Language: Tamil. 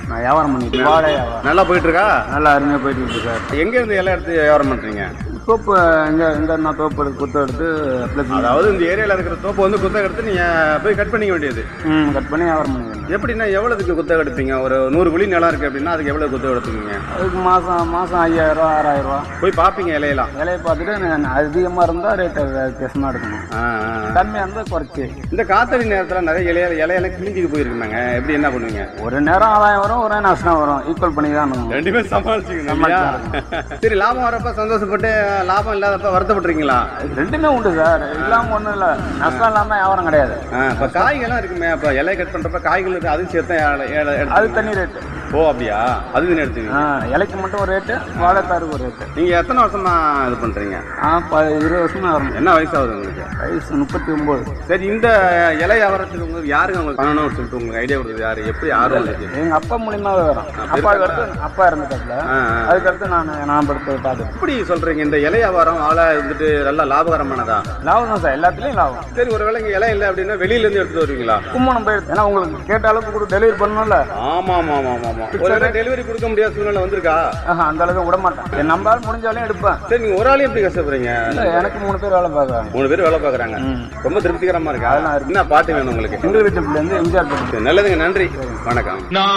நான் வியாபாரம் பண்ணிட்டு வாழை வியாபாரம் நல்லா போயிட்டு இருக்கா நல்லா அருமையாக போயிட்டு இருக்கு சார் எங்க இருந்து இலை எடுத்து வியாபாரம் பண்றீங்க தோப்பு எங்க எங்க நான் தோப்பு எடுத்து குத்து எடுத்து ப்ளஸ் அதாவது இந்த ஏரியால இருக்கிற தோப்பு வந்து குத்தகை எடுத்து நீங்க போய் கட் பண்ணிக்க வேண்டியது ம் கட் பண்ணி வியாபாரம் பண்ணிக்கிறேன் எப்படின்னா எவ்வளவுக்கு குத்தகை எடுப்பீங்க ஒரு நூறு குழி நிலம் இருக்கு அப்படின்னா அதுக்கு எவ்வளவு குத்தகை எடுத்துக்கீங்க அதுக்கு மாதம் மாதம் ஐயாயிரம் ரூபா ஆறாயிரம் ரூபா போய் பார்ப்பீங்க இலையெல்லாம் விலையை பார்த்துட்டு நான் அதிகமாக இருந்தால் ரேட்டு வித்தியாசமாக எடுக்கணும் ஆ, ஆ, ஆ. கம்மியாக இருந்தால் குறைச்சி இந்த காத்தடி நேரத்துல நிறைய இலைய இலையெல்லாம் கிழிஞ்சிக்கு போயிருக்குமாங்க எப்படி என்ன பண்ணுவீங்க ஒரு நேரம் ஆதாயம் வரும் ஒரு நேரம் நஷ்டம் வரும் ஈக்குவல் பண்ணி தான் இருக்கணும். ரெண்டுமே சமாளிச்சுக்கணும் இல்லையா? சரி லாபம் வரப்ப சந்தோஷப்பட்டு லாபம் இல்லாதப்ப வருத்தப்பட்டுறீங்களா ரெண்டுமே உண்டு சார் இல்லாமல் ஒன்றும் இல்லை நஷ்டம் இல்லாமல் வியாபாரம் கிடையாது ஆ, இப்ப காய்கள்லாம் இருக்குமே அப்ப இலையை கட் பண்றப்ப காய்கள் இருக்கு அதுவும் சேர்த்து ஏழை- ஏழை அது எடுத்து- தனி ரேட்டு ஓ அப்படியா அது நீங்க எடுத்துக்கீங்க ஆ இலைக்கு மட்டும் ஒரு ரேட்டு வாழைத்தாருக்கு ஒரு ரேட்டு நீங்க எத்தனை வருஷமா இது பண்றீங்க ஆ ப இருபது வருஷமா வரணும் என்ன வயசாகுது உங்களுக்கு வயசு முப்பத்தி ஒம்பது சரி இந்த இலை வியாபாரத்துக்கு உங்களுக்கு யாருங்க உங்களுக்கு பண்ணணும்னு சொல்லிட்டு உங்களுக்கு ஐடியா கொடுத்தது யாரு எப்படி ஆர்வம் இருக்கு எங்கள் அப்பா மூலியமாவே வரும் அப்பா அடுத்து அப்பா இருந்துட்டாப்ல ஆ, ஆ. அதுக்கடுத்து நான் நான் படுத்து பார்த்து எப்படி சொல்றீங்க இந்த இலை வியாபாரம் ஆளா இருந்துட்டு நல்லா லாபகரமானதா லாபம் தான் சார் எல்லாத்துலேயும் லாபம் சரி ஒருவேளை இங்க இலை இல்லை அப்படின்னா வெளியில இருந்து எடுத்துட்டு வருவீங்களா கும்பணம் போயிடுது ஏன்னா உங்களுக்கு கேட்ட அளவுக்கு கூட டெலிவரி பண்ணணும்ல ஆமா ஆமா ஆமா ஆமா ஆமா ஒருவேளை டெலிவரி கொடுக்க முடியாத சூழ்நிலை வந்திருக்கா ஆஹா அந்த அளவுக்கு விட மாட்டேன் என் நம்பால் முடிஞ்சாலும் எடுப்பேன் சரி நீங்க ஒரு ஆளே எப்படி கஷ்டப்படுறீங்க இல்லை எனக்கு மூணு பேர் வேலை பார்க்குறாங்க மூணு பேர் வேலை பாக்குறாங்க ம். ரொம்ப திருப்திகரமா இருக்கா அதெல்லாம் இருக்கு. என்ன பாட்டு வேணும் உங்களுக்கு எங்கள் வீட்டுலேருந்து எம்ஜிஆர் படம் நல்லதுங்க நன்றி வணக்கம் நான்